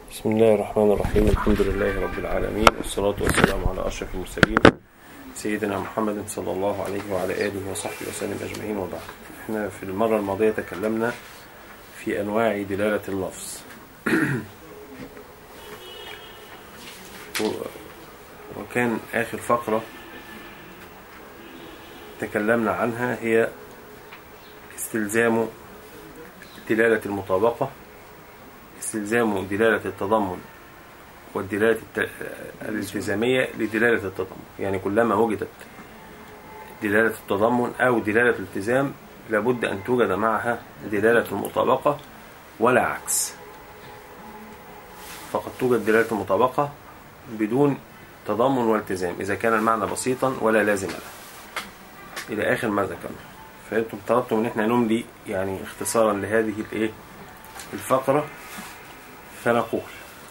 بسم الله الرحمن الرحيم الحمد لله رب العالمين والصلاة والسلام على أشرف المرسلين سيدنا محمد صلى الله عليه وعلى آله وصحبه وسلم أجمعين وبعد احنا في المرة الماضية تكلمنا في أنواع دلالة اللفظ وكان آخر فقرة تكلمنا عنها هي استلزام دلالة المطابقة استلزام دلالة التضمن والدلالة الت- الالتزامية لدلالة التضمن يعني كلما وجدت دلالة التضمن أو دلالة الالتزام لابد أن توجد معها دلالة المطابقة ولا عكس فقد توجد دلالة المطابقة بدون تضمن والتزام إذا كان المعنى بسيطا ولا لازم له إلى آخر ما ذكرنا فأنتم طلبتم إن احنا نملي يعني اختصارا لهذه الإيه الفقرة فنقول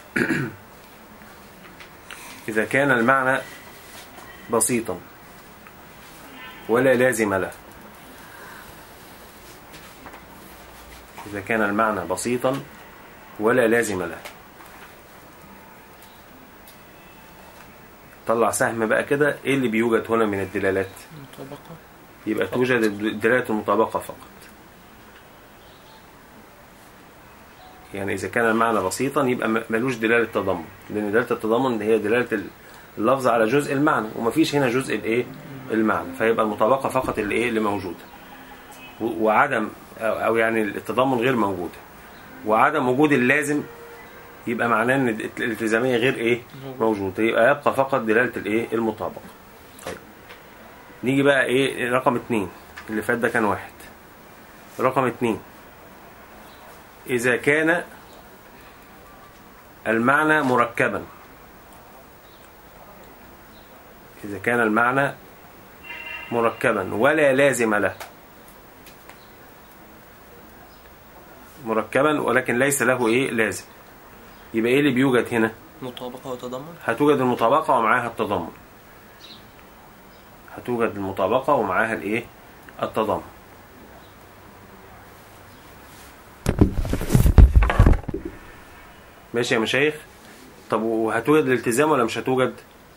إذا كان المعنى بسيطا ولا لازم له إذا كان المعنى بسيطا ولا لازم له طلع سهم بقى كده ايه اللي بيوجد هنا من الدلالات مطابقة يبقى توجد دلالة المطابقة فقط يعني إذا كان المعنى بسيطا يبقى م- ملوش دلالة تضمن لأن دلالة التضمن هي دلالة اللفظ على جزء المعنى ومفيش هنا جزء الإيه المعنى فيبقى المطابقة فقط اللي إيه اللي موجودة و- وعدم أو أو يعني التضمن غير موجود وعدم وجود اللازم يبقى معناه ان الالتزاميه غير ايه موجوده يبقى يبقى فقط دلاله الايه المطابقه طيب نيجي بقى ايه رقم اتنين اللي فات ده كان واحد رقم اتنين إذا كان المعنى مركبا إذا كان المعنى مركبا ولا لازم له مركبا ولكن ليس له إيه لازم يبقى إيه اللي بيوجد هنا مطابقة وتضمن هتوجد المطابقة ومعاها التضمن هتوجد المطابقة ومعاها الإيه التضمن ماشي يا مشايخ طب وهتوجد الالتزام ولا مش هتوجد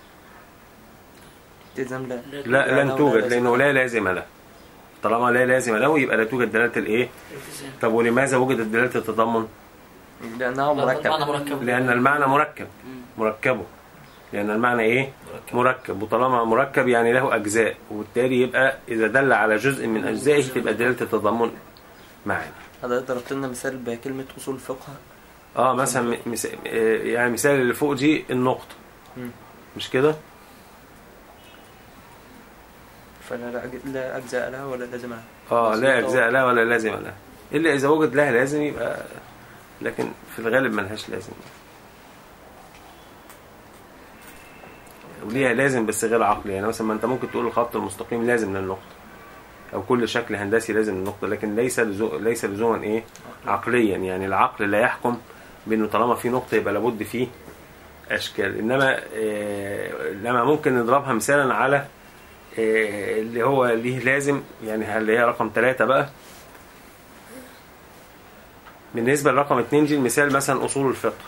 التزام لا لا لن لا، توجد لا لانه لا لازم له طالما لا لازم له يبقى لا توجد دلاله الايه طب ولماذا وجدت دلاله التضمن لأنها مركب مركب لان المعنى مركب مركبه لان المعنى ايه مركب وطالما مركب يعني له اجزاء وبالتالي يبقى اذا دل على جزء من اجزائه تبقى دلاله التضمن معانا هذا ضربت لنا مثال بكلمة أصول الفقه اه مثلا م- مس- آه، يعني مثال اللي فوق دي النقطه مم. مش كده فلا لا أج- لا أجزاء لها ولا لازم لها اه لا بسيطة. اجزاء لا ولا لازم لها الا اذا وجد لها لازم يبقى لكن في الغالب ملهاش لازم وليها لازم بس غير عقلي يعني مثلا ما انت ممكن تقول الخط المستقيم لازم للنقطه او كل شكل هندسي لازم للنقطه لكن ليس لزو... ليس لزوما ايه عقليا يعني العقل لا يحكم بانه طالما في نقطه يبقى لابد فيه اشكال انما آه لما ممكن نضربها مثالا على آه، اللي هو ليه لازم يعني اللي هي رقم ثلاثة بقى بالنسبة لرقم اتنين دي المثال مثلا أصول الفقه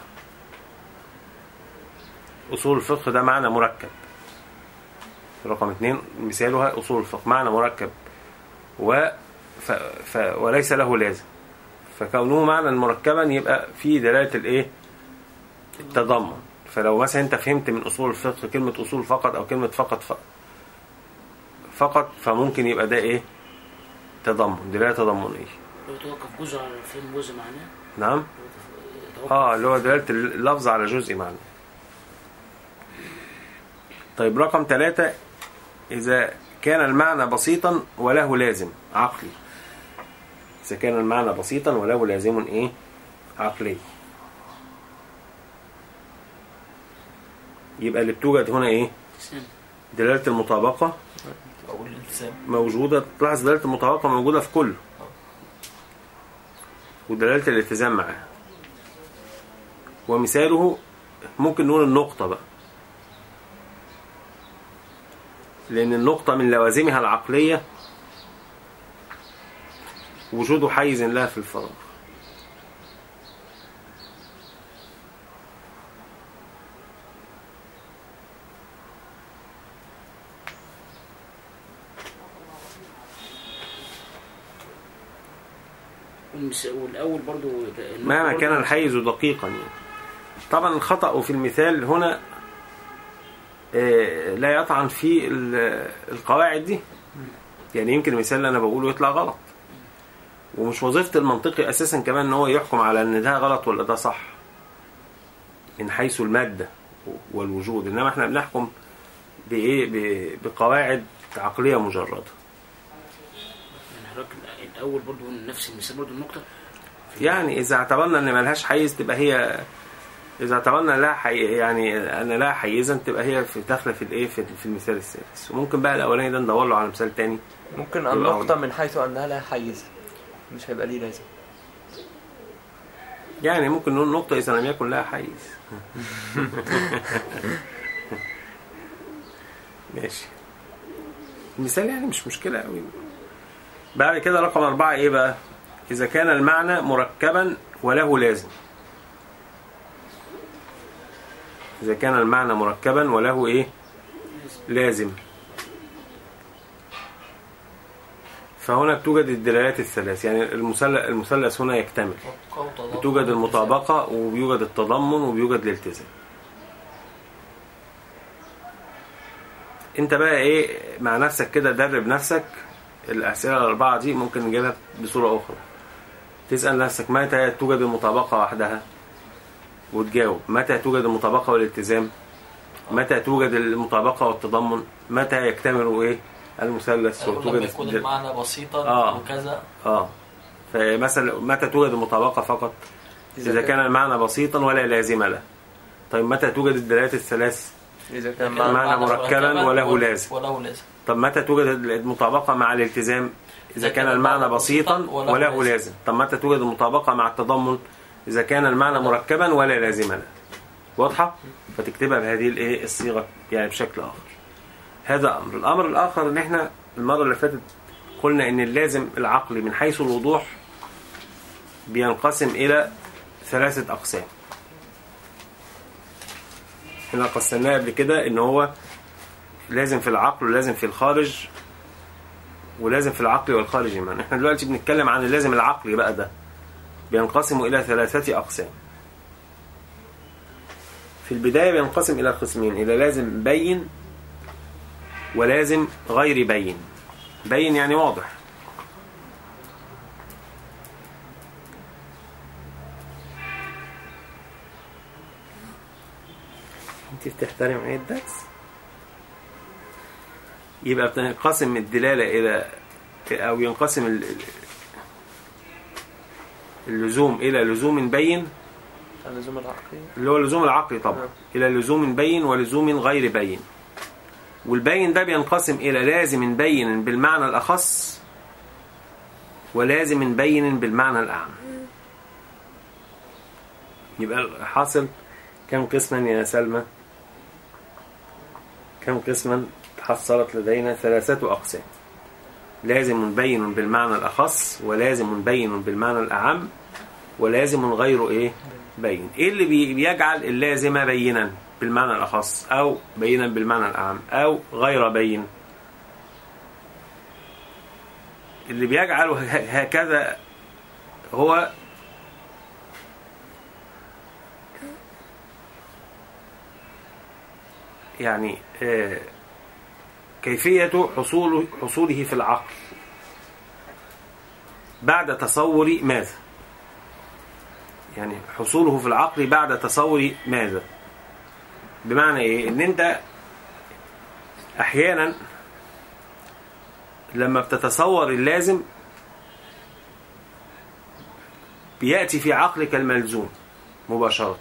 أصول الفقه ده معنى مركب رقم اتنين مثالها أصول الفقه معنى مركب و ف... ف... وليس له لازم فكونه معنى مركبا يبقى فيه دلالة الايه التضمن فلو مثلا انت فهمت من اصول الفقه كلمة اصول فقط او كلمة فقط ف... فقط فممكن يبقى ده ايه تضمن دلالة تضمنية لو توقف جزء على فهم جزء معناه نعم لو توقف- اه اللي هو دلالة اللفظ على جزء معنى طيب رقم ثلاثة إذا كان المعنى بسيطا وله لازم عقلي إذا كان المعنى بسيطا وله لازم إيه عقلي يبقى اللي بتوجد هنا إيه التزام دلالة المطابقة او الالتزام موجودة تلاحظ دلالة المطابقة موجودة في كله ودلالة الالتزام معاها ومثاله ممكن نقول النقطة بقى لأن النقطة من لوازمها العقلية وجود حيز لها في الفراغ والمس- والاول برضو مهما برضو- كان الحيز دقيقا يعني طبعا الخطأ في المثال هنا آه، لا يطعن في ال- القواعد دي يعني يمكن المثال اللي انا بقوله يطلع غلط ومش وظيفة المنطقي اساسا كمان ان هو يحكم على ان ده غلط ولا ده صح من حيث المادة والوجود انما احنا بنحكم بايه ب- بقواعد عقلية مجردة يعني حضرتك الاول برضو نفس المثال برضو النقطه يعني اذا اعتبرنا ان ملهاش حيز تبقى هي اذا اعتبرنا لا حي... يعني ان لا حيزا تبقى هي في داخله في الايه في في المثال السادس وممكن بقى الاولاني ده ندور له على مثال تاني ممكن يبقى النقطة أول. من حيث أنها لا حيز مش هيبقى ليه لازم يعني ممكن نقول نقطه اذا لم يكن لها حيز ماشي المثال يعني مش مشكله قوي بعد كده رقم أربعة إيه بقى؟ إذا كان المعنى مركبا وله لازم إذا كان المعنى مركبا وله إيه؟ لازم فهنا توجد الدلالات الثلاث يعني المثلث المثلث هنا يكتمل مطابقة وتضامن توجد المطابقة وبيوجد التضمن وبيوجد الالتزام انت بقى ايه مع نفسك كده درب نفسك الأسئلة الأربعة دي ممكن نجيبها بصورة أخرى تسأل نفسك متى توجد المطابقة وحدها وتجاوب متى توجد المطابقة والالتزام متى توجد المطابقة والتضمن متى يكتمل ايه المثلث لما وتوجد يكون الدل- المعنى بسيطا آه. وكذا اه فمثلا متى توجد المطابقة فقط إذا كان المعنى بسيطا ولا لازم له طيب متى توجد الدلالات الثلاث إذا كان معنى معنى مركبا وله لازم. وله لازم طب متى توجد المطابقة مع الالتزام إذا كان المعنى بسيطا وله لازم طب متى توجد المطابقة مع التضمن إذا كان المعنى مركبا ولا لازم له واضحة فتكتبها بهذه الايه الصيغة يعني بشكل آخر هذا أمر الأمر الآخر إن إحنا المرة اللي فاتت قلنا إن اللازم العقلي من حيث الوضوح بينقسم إلى ثلاثة أقسام احنا قسمناه قبل كده إن هو لازم في العقل ولازم في الخارج ولازم في العقل والخارج معا احنا دلوقتي بنتكلم عن اللازم العقلي بقى ده بينقسم إلى ثلاثة أقسام في البداية بينقسم إلى قسمين إلى لازم بين ولازم غير بين بين يعني واضح انت بتحترم معايا الدرس يبقى بتنقسم الدلالة إلى أو ينقسم ال- اللزوم إلى لزوم بين اللزوم العقلي اللي هو اللزوم العقلي طبعا نعم. إلى لزوم بين ولزوم غير بين والبين ده بينقسم إلى لازم بين بالمعنى الأخص ولازم بين بالمعنى الأعم يبقى حاصل كم قسما يا سلمى كم قسما تحصلت لدينا ثلاثة أقسام لازم بين بالمعنى الأخص ولازم بين بالمعنى الأعم ولازم غير إيه بين إيه اللي بي- بيجعل اللازم بينا بالمعنى الأخص أو بينا بالمعنى الأعم أو غير بين اللي بيجعله ه- هكذا هو يعني آه، كيفية حصول حصوله في العقل بعد تصور ماذا يعني حصوله في العقل بعد تصور ماذا بمعنى ايه ان انت احيانا لما بتتصور اللازم بيأتي في عقلك الملزوم مباشرة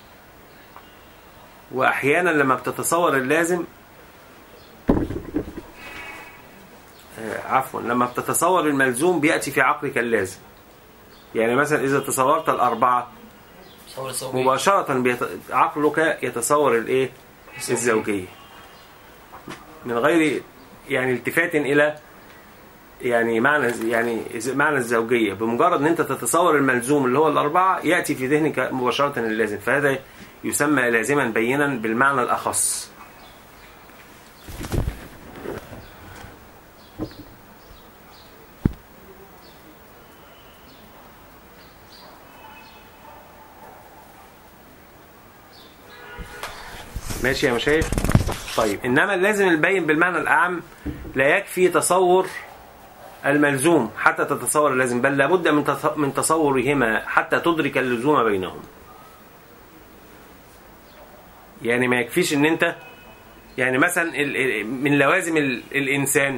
وأحيانا لما بتتصور اللازم آه، عفوا لما بتتصور الملزوم بيأتي في عقلك اللازم يعني مثلا إذا تصورت الأربعة صور الزوجية مباشرة بيت... عقلك يتصور الايه الزوجية من غير يعني التفات الى يعني معنى يعني معنى الزوجية بمجرد ان انت تتصور الملزوم اللي هو الاربعة يأتي في ذهنك مباشرة اللازم فهذا يسمى لازما بينا بالمعنى الاخص ماشي يا مشايخ طيب انما اللازم البين بالمعنى الاعم لا يكفي تصور الملزوم حتى تتصور اللازم بل لابد من تص- من تصورهما حتى تدرك اللزوم بينهم يعني ما يكفيش ان انت يعني مثلا ال- ال- من لوازم ال- الانسان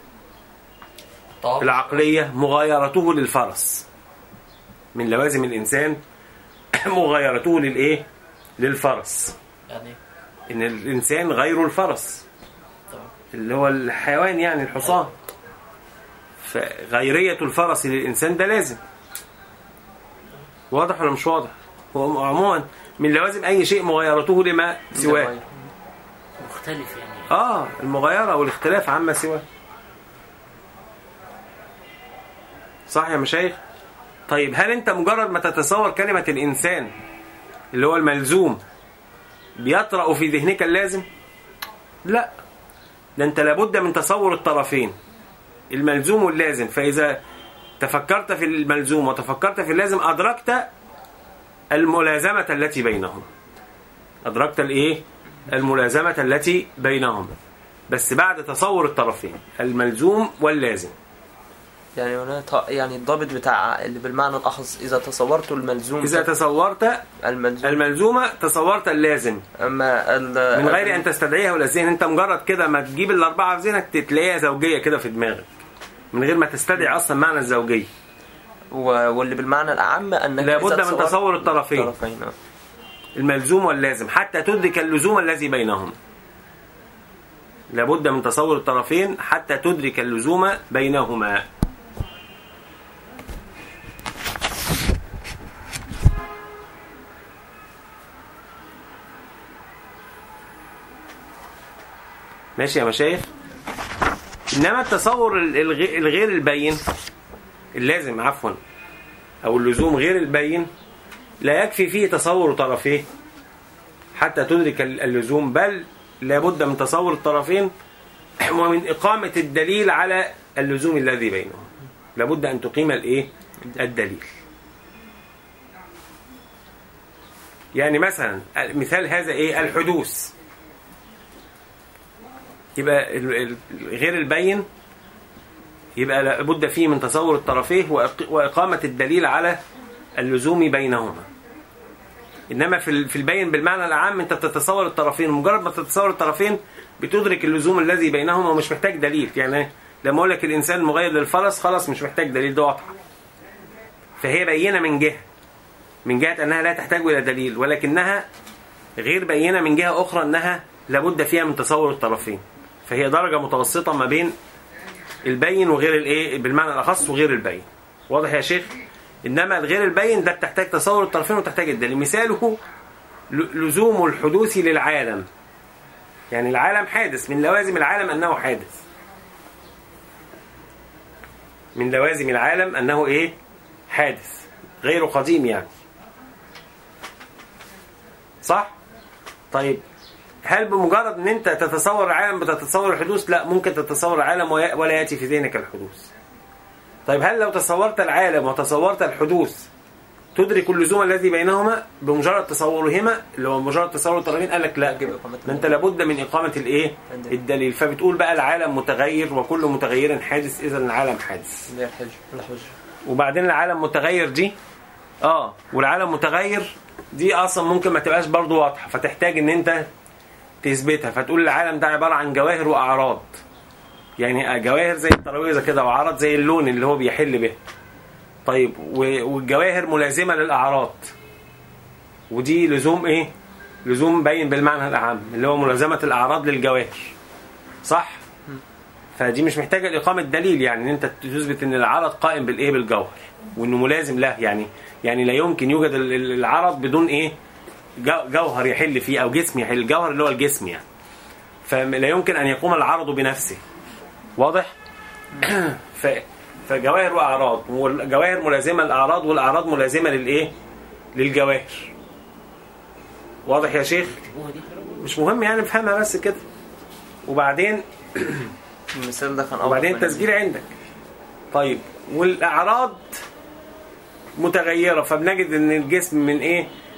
طب العقليه مغايرته للفرس من لوازم الانسان مغايرته للايه للفرس يعني ان الانسان غير الفرس طبعا اللي هو الحيوان يعني الحصان فغيرية الفرس للإنسان ده لازم واضح ولا مش واضح هو عموما من لوازم أي شيء مغايرته لما سواه مختلف يعني آه المغايرة والاختلاف عما سواه صح يا مشايخ طيب هل أنت مجرد ما تتصور كلمة الإنسان اللي هو الملزوم بيطرأ في ذهنك اللازم لا ده أنت لابد من تصور الطرفين الملزوم واللازم فإذا تفكرت في الملزوم وتفكرت في اللازم أدركت الملازمة التي بينهم أدركت الإيه؟ الملازمة التي بينهم بس بعد تصور الطرفين الملزوم واللازم يعني هنا ط- يعني الضابط بتاع اللي بالمعنى الأخص إذا تصورت الملزوم إذا تصورت الملزوم الملزومة تصورت اللازم أما ال- من غير أن تستدعيها ولا الذهن أنت مجرد كده ما تجيب الأربعة في ذهنك تلاقيها زوجية كده في دماغك من غير ما تستدعي أصلا معنى الزوجية و- واللي بالمعنى الأعم أنك لابد إذا من تصورت تصور الطرفين الطرفين آه. الملزوم واللازم حتى تدرك اللزوم الذي بينهم لابد من تصور الطرفين حتى تدرك اللزوم بينهما ماشي يا مشايخ انما التصور الغ- الغير البين اللازم عفوا او اللزوم غير البين لا يكفي فيه تصور طرفيه حتى تدرك اللزوم بل لابد من تصور الطرفين ومن إقامة الدليل على اللزوم الذي بينهم لابد أن تقيم الإيه؟ الدليل يعني مثلا مثال هذا إيه؟ الحدوث يبقى ال- ال- غير البين يبقى لابد فيه من تصور الطرفين وإق- وإقامة الدليل على اللزوم بينهما انما في ال- في البين بالمعنى العام انت بتتصور الطرفين مجرد ما تتصور الطرفين بتدرك اللزوم الذي بينهما ومش محتاج دليل يعني لما اقول لك الانسان مغير للفرس خلاص مش محتاج دليل ده واضحه فهي بينه من جهه من جهه انها لا تحتاج الى دليل ولكنها غير بينه من جهه اخرى انها لابد فيها من تصور الطرفين فهي درجه متوسطه ما بين البين وغير الايه بالمعنى الاخص وغير البين واضح يا شيخ انما الغير البين ده بتحتاج تصور الطرفين وتحتاج الدليل مثاله ل- لزوم الحدوث للعالم يعني العالم حادث من لوازم العالم انه حادث من لوازم العالم انه ايه حادث غير قديم يعني صح طيب هل بمجرد ان انت تتصور العالم بتتصور الحدوث لا ممكن تتصور العالم ويا- ولا ياتي في ذهنك الحدوث طيب هل لو تصورت العالم وتصورت الحدوث تدرك اللزوم الذي بينهما بمجرد تصورهما اللي هو مجرد تصور الطرفين قال لك لا يجب إقامة ده انت لابد من اقامه الايه الدليل. الدليل فبتقول بقى العالم متغير وكل متغير حادث اذا العالم حادث اللي هي الحج الحج وبعدين العالم متغير دي اه والعالم متغير دي اصلا ممكن ما تبقاش برضو واضحه فتحتاج ان انت تثبتها فتقول العالم ده عباره عن جواهر واعراض يعني جواهر زي الترابيزه كده واعراض زي اللون اللي هو بيحل به طيب و- والجواهر ملازمه للاعراض ودي لزوم ايه لزوم باين بالمعنى الاعم اللي هو ملازمه الاعراض للجواهر صح فدي مش محتاجه لاقامه دليل يعني ان انت تثبت ان العرض قائم بالايه بالجوهر وانه ملازم له يعني يعني لا يمكن يوجد ال- ال- العرض بدون ايه جو- جوهر يحل فيه او جسم يحل الجوهر اللي هو الجسم يعني فلا يمكن ان يقوم العرض بنفسه واضح ف فجواهر واعراض والجواهر ملازمه للاعراض والاعراض ملازمه للايه للجواهر واضح يا شيخ اكتبوها دي مش مهم يعني افهمها بس كده وبعدين المثال ده كان أوضح وبعدين من التسجيل عندك طيب والاعراض متغيره فبنجد ان الجسم من ايه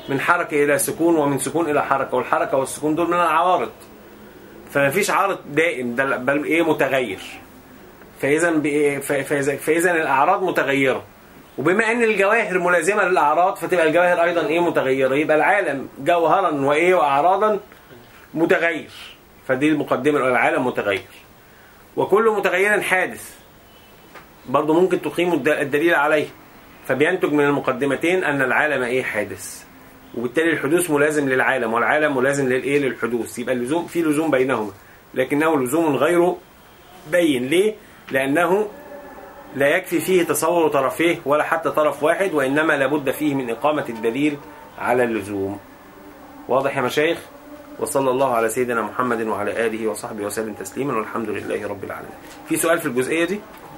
من حركة إلى سكون ومن سكون إلى حركة والحركة والسكون دول من العوارض فما فيش عارض دائم ده بل إيه متغير فإذا بإيه- ف- فإذا فإذا الأعراض متغيرة وبما ان الجواهر ملازمه للاعراض فتبقى الجواهر ايضا ايه متغيره يبقى العالم جوهرا وايه واعراضا متغير فدي المقدمه الأولى، العالم متغير وكل متغير حادث برضه ممكن تقيم الد- الدليل عليه فبينتج من المقدمتين ان العالم ايه حادث وبالتالي الحدوث ملازم للعالم والعالم ملازم للايه للحدوث يبقى اللزوم في لزوم بينهما لكنه لزوم غير بين ليه لانه لا يكفي فيه تصور طرفيه ولا حتى طرف واحد وإنما لابد فيه من إقامة الدليل على اللزوم واضح يا مشايخ وصلى الله على سيدنا محمد وعلى آله وصحبه وسلم تسليما والحمد لله رب العالمين في سؤال في الجزئية دي